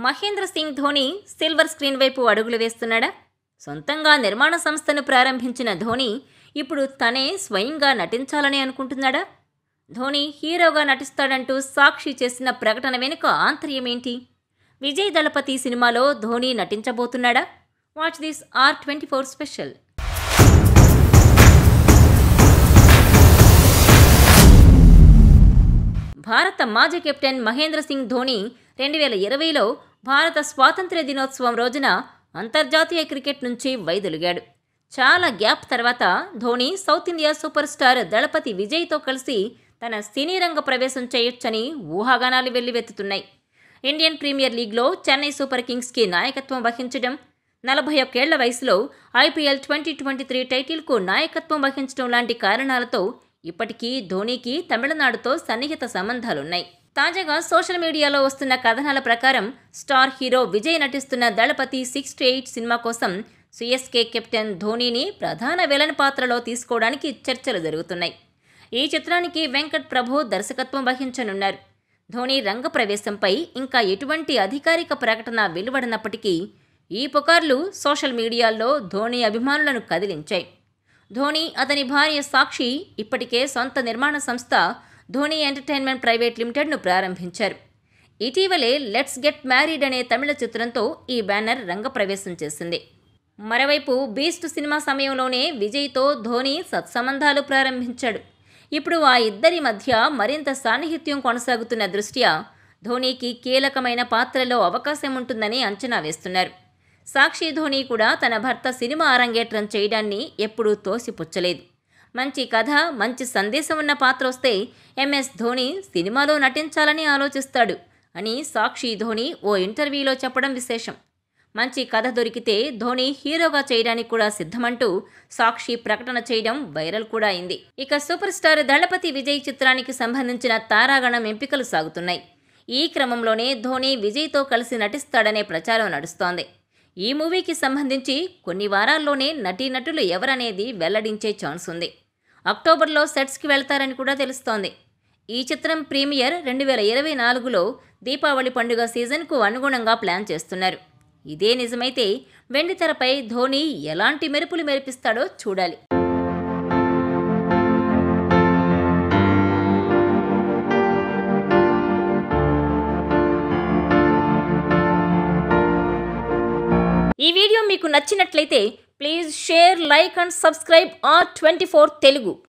Mahindra Singh Dhoni silver screen వైపు అడుగులు వేస్తున్నాడా సొంతంగా నిర్మాణ సంస్థను ప్రారంభించిన ధోని ఇప్పుడు తనే స్వయంగా నటించాలని అనుకుంటున్నాడా ధోని హీరోగా నటిస్తాడంటూ సాక్షి చేసిన ప్రకటన వెనుక ఆంతర్యమేంటి విజయ్ దళపతి సినిమాలో ధోని నటించబోతున్నాడా watch this R twenty four special భారత మాజీ కెప్టెన్ మహేంద్ర సింగ్ ధోని రెండు వేల ఇరవైలో భారత స్వాతంత్ర్య దినోత్సవం రోజున అంతర్జాతీయ క్రికెట్ నుంచి వైదొలిగాడు చాలా గ్యాప్ తర్వాత Dhoni south India super star Thalapathy విజయ్తో కలిసి తన సినీ రంగ ప్రవేశం చేయొచ్చని ఊహాగానాలు వెల్లువెత్తుతున్నాయి ఇండియన్ ప్రీమియర్ లీగ్లో చెన్నై సూపర్ కింగ్స్కి నాయకత్వం వహించడం నలభై ఒక్కేళ్ల వయసులో ఐపీఎల్ ట్వంటీ ట్వంటీ త్రీ టైటిల్కు నాయకత్వం వహించడం లాంటి కారణాలతో ఇప్పటికీ ధోనీకి తమిళనాడుతో సన్నిహిత సంబంధాలున్నాయి తాజాగా సోషల్ మీడియాలో వస్తున్న కథనాల ప్రకారం స్టార్ హీరో విజయ్ నటిస్తున్న దళపతి సిక్స్ టు ఎయిట్ సినిమా కోసం సిఎస్కే కెప్టెన్ ధోనీని ప్రధాన విలన్ పాత్రలో తీసుకోవడానికి చర్చలు జరుగుతున్నాయి ఈ చిత్రానికి వెంకట్ ప్రభు దర్శకత్వం వహించనున్నారు ధోని రంగ ప్రవేశంపై ఇంకా ఎటువంటి అధికారిక ప్రకటన వెలువడినప్పటికీ ఈ పుకార్లు సోషల్ మీడియాల్లో ధోని అభిమానులను కదిలించాయి ధోని అతని భార్య సాక్షి ఇప్పటికే సొంత నిర్మాణ సంస్థ ధోని ఎంటర్టైన్మెంట్ ప్రైవేట్ లిమిటెడ్ను ప్రారంభించారు ఇటీవలే లెట్స్ గెట్ మ్యారీడ్ అనే తమిళ చిత్రంతో ఈ బ్యానర్ రంగప్రవేశం చేసింది మరోవైపు బీస్ట్ సినిమా సమయంలోనే విజయ్తో ధోని సత్సంబంధాలు ప్రారంభించాడు ఇప్పుడు ఆ ఇద్దరి మధ్య మరింత సాన్నిహిత్యం కొనసాగుతున్న దృష్ట్యా ధోనీకి కీలకమైన పాత్రలో అవకాశం ఉంటుందని అంచనా వేస్తున్నారు సాక్షి ధోని కూడా తన భర్త సినిమా అరంగేట్రం చేయడాన్ని ఎప్పుడూ తోసిపుచ్చలేదు మంచి కథ మంచి సందేశం ఉన్న పాత్ర వస్తే ఎంఎస్ ధోని సినిమాలో నటించాలని ఆలోచిస్తాడు అని సాక్షి ధోని ఓ ఇంటర్వ్యూలో చెప్పడం విశేషం మంచి కథ దొరికితే ధోని హీరోగా చేయడానికి కూడా సిద్ధమంటూ సాక్షి ప్రకటన చేయడం వైరల్ కూడా అయింది ఇక సూపర్ స్టార్ దళపతి విజయ్ చిత్రానికి సంబంధించిన తారాగణం ఎంపికలు సాగుతున్నాయి ఈ క్రమంలోనే ధోని విజయ్తో కలిసి నటిస్తాడనే ప్రచారం నడుస్తోంది ఈ మూవీకి సంబంధించి కొన్ని వారాల్లోనే నటీనటులు ఎవరనేది వెల్లడించే ఛాన్స్ ఉంది అక్టోబర్లో సెట్స్కి వెళ్తారని కూడా తెలుస్తోంది ఈ చిత్రం ప్రీమియర్ రెండు వేల ఇరవై నాలుగులో దీపావళి పండుగ సీజన్కు అనుగుణంగా ప్లాన్ చేస్తున్నారు ఇదే నిజమైతే వెండితెరపై ధోని ఎలాంటి మెరుపులు మెరిపిస్తాడో చూడాలి ఈ వీడియో మీకు నచ్చినట్లయితే please share like and subscribe R twenty four Telugu